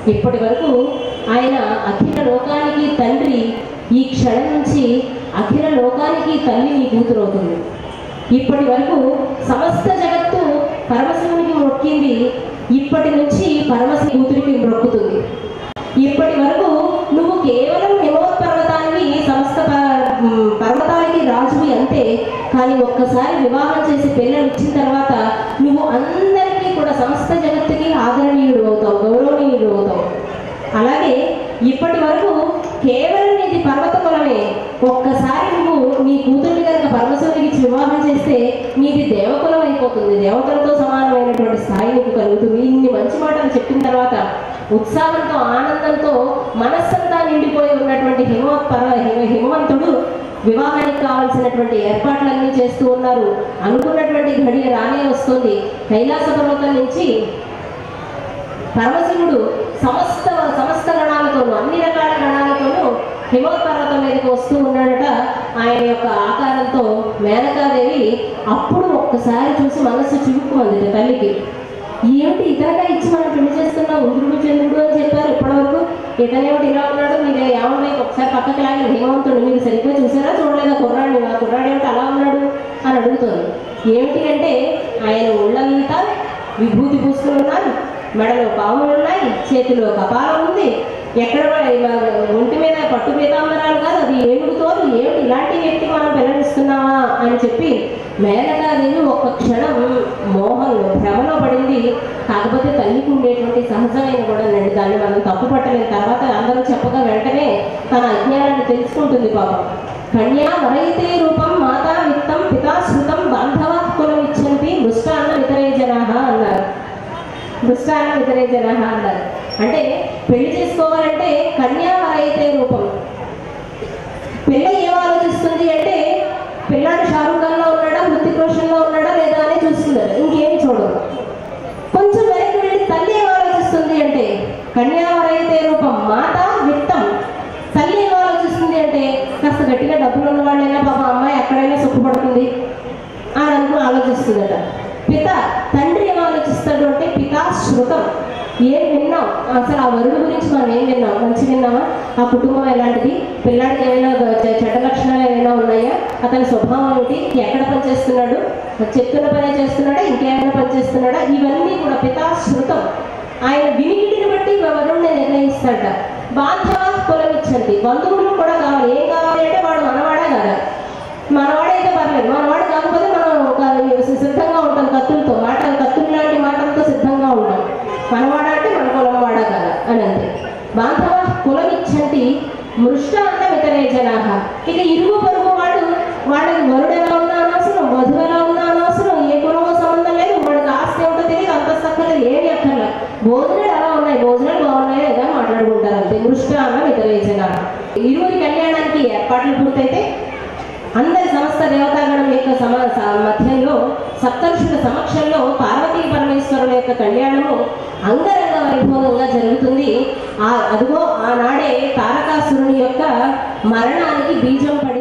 ఇప్పటి వరకు ఆయన అఖిల లోకానికి తండ్రి ఈ క్షణం నుంచి అఖిల లోకానికి తల్లి నీ కూతురు అవుతుంది ఇప్పటి వరకు సమస్త జగత్తు పరమశివునికి మొక్కింది ఇప్పటి నుంచి పరమశివ కూతురికి మొక్కుతుంది ఇప్పటి వరకు నువ్వు కేవలం హిమవత్ పర్వతానికి సమస్త ప- మ్, పర్వతాలకి రాజువి అంతే కానీ ఒక్కసారి వివాహం చేసి పిల్లలు ఇచ్చిన తర్వాత నువ్వు అందరికీ కూడా సమస్త జగత్తుకి ఆదరణీయుడు అవుతావు గౌరవనీయుడు అవుతావు అలాగే ఇప్పటి వరకు కేవలం నీది పర్వత కులమే ఒక్కసారి నువ్వు నీ కూతుర్ని కనుక పరమశివునికి ఇచ్చి వివాహం చేస్తే నీది దేవకులం అయిపోతుంది దేవతలతో సమానమైనటువంటి స్థాయి నీకు కలుగుతుంది ఇన్ని మంచి మాటలు చెప్పిన తర్వాత ఉత్సాహంతో ఆనందంతో మనస్సంతా నిండిపోయి ఉన్నటువంటి హిమవత్ పర్వ హిమ హిమవంతుడు వివాహానికి కావాల్సినటువంటి ఏర్పాట్లన్నీ చేస్తూ ఉన్నారు అనుకున్నటువంటి ఘడియ రానే వస్తుంది కైలాస పర్వతం నుంచి పరమశివుడు సమస్త సమస్త గణాలతోనూ అన్ని రకాల గణాలతోనూ హిమవత్ పర్వతం మీదకి వస్తూ ఉన్నాడట ఆయన యొక్క ఆకారంతో మేనకాదేవి అప్పుడు ఒక్కసారి చూసి మనస్సు చివుక్కుమంది తల్లికి ఏమిటి ఇతరగా ఇచ్చి మనం పెళ్లి చేస్తున్నాం ఇంద్రుడు చంద్రుడు అని చెప్పారు ఇప్పటివరకు ఇతనేమిటి ఇలా ఉన్నాడు మీరు ఏమన్నా ఒకసారి పక్కకి లాగిన హిమవంతుడు మీరు సరిగ్గా చూసారా చూడలేదా కుర్రాడు ఆ కుర్రాడు ఏమిటి అలా ఉన్నాడు అని అడుగుతుంది ఏమిటి అంటే ఆయన ఒళ్ళంతా విభూతి పూసుకుని ఉన్నారు మెడలో పాములు ఉన్నాయి చేతిలో కపాలం ఉంది ఎక్కడ కూడా ఇలా ఒంటి మీద పట్టు పీతాంబరాలు కాదు అది ఏడుగుతోదు ఏమిటి ఇలాంటి వ్యక్తికి మనం పిల్లనిస్తున్నావా అని చెప్పి మేనకాదేవి ఒక్క క్షణం మోహంలో భ్రమలో పడింది కాకపోతే తల్లికి ఉండేటువంటి సహజమైన కూడా అండి దాన్ని మనం తప్పు పట్టలేని తర్వాత అందరూ చెప్పగా వెంటనే తన అజ్ఞానాన్ని తెలుసుకుంటుంది పాపం కన్యా వరైతే రూపం మాతా విత్తం పితాశ్రుతం బాంధవ కులం ఇచ్చంతి దుష్టాన్న ఇతరే జనాహ అన్నారు దుష్టాన్న ఇతరే జనాహ అన్నారు అంటే పెళ్లి చేసుకోవాలంటే కన్యా వరైతే రూపం పిల్ల ఏం ఆలోచిస్తుంది అంటే పిల్లాడు షారూఖ్ ఖాన్లో ఉన్నాడా హృతిక్ రోషన్లో ఉన్నాడా లేదా అని చూస్తున్నారు ఇంకేమి చూడరు కొంచెం వెనక్కి వెళ్ళి తల్లి ఏం ఆలోచిస్తుంది అంటే కన్యావరైతే రూపం మాత విత్తం తల్లి ఏం ఆలోచిస్తుంది అంటే కాస్త గట్టిగా డబ్బులు ఉన్న వాళ్ళైనా పాప అమ్మాయి ఎక్కడైనా సుఖపడుతుంది అని అనుకుని ఆలోచిస్తుందట పిత తండ్రి ఏం ఆలోచిస్తాడు అంటే పితా శృతం ఏం విన్నాం అసలు ఆ వరుడు గురించి మనం ఏం విన్నాం మంచి విన్నామా ఆ కుటుంబం ఎలాంటిది పిల్లాడికి ఏమైనా చె- చెడ్డ లక్షణాలు ఏమైనా ఉన్నాయా అతని స్వభావం ఏమిటి ఎక్కడ పనిచేస్తున్నాడు చెప్తున్న పనే చేస్తున్నాడా ఇంకేమైనా పని చేస్తున్నాడా ఇవన్నీ కూడా పితా శృతం ఆయన వినికిడిని బట్టి వరుణ్ణి నిర్ణయిస్తాడట బాంధవ కులమిచ్చండి బంధువులు కూడా కావాలి ఏం కావాలి అంటే వాడు మనవాడా కాదా మనవాడైతే పర్లేదు మనవాడు కాకపోతే మనం ఒక సిద్ధంగా ఉంటాం కత్తులతో మాట కత్తులు లాంటి మాటలతో సిద్ధంగా ఉంటాం మనవాడ అంటే మన కులం వాడా కదా అని అంతే బాంధవ కులమిచ్చంటి మృష్ట అన్న ఇతరే జనాహ ఇక ఇరుగు పొరుగు వాడు వాళ్ళకి వరుడు ఎలా ఉన్నా అనవసరం వధువు ఎలా ఉన్నా అనవసరం ఏ కులమో సంబంధం లేదు వాడికి ఆస్తి ఏమిటో తెలియదు అంత అక్కర్లేదు ఏమి అక్కర్లే భోజనాలు ఎలా ఉన్నాయి భోజనాలు బాగున్నాయో లేదా మాట్లాడుకుంటారు అంతే మృష్ట అన్న ఇతరే జనాహ ఇరువురి కళ్యాణానికి ఏర్పాట్లు పూర్తయితే అందరి సమస్త దేవతాగణం యొక్క సమ స- మధ్యంలో సప్తర్షుల సమక్షంలో పార్వతీ పరమేశ్వరుల యొక్క కళ్యాణము అంగరంగ వైభవంగా జరుగుతుంది ఆ అదిగో ఆనాడే తారకాసురుని యొక్క మరణానికి బీజం పడి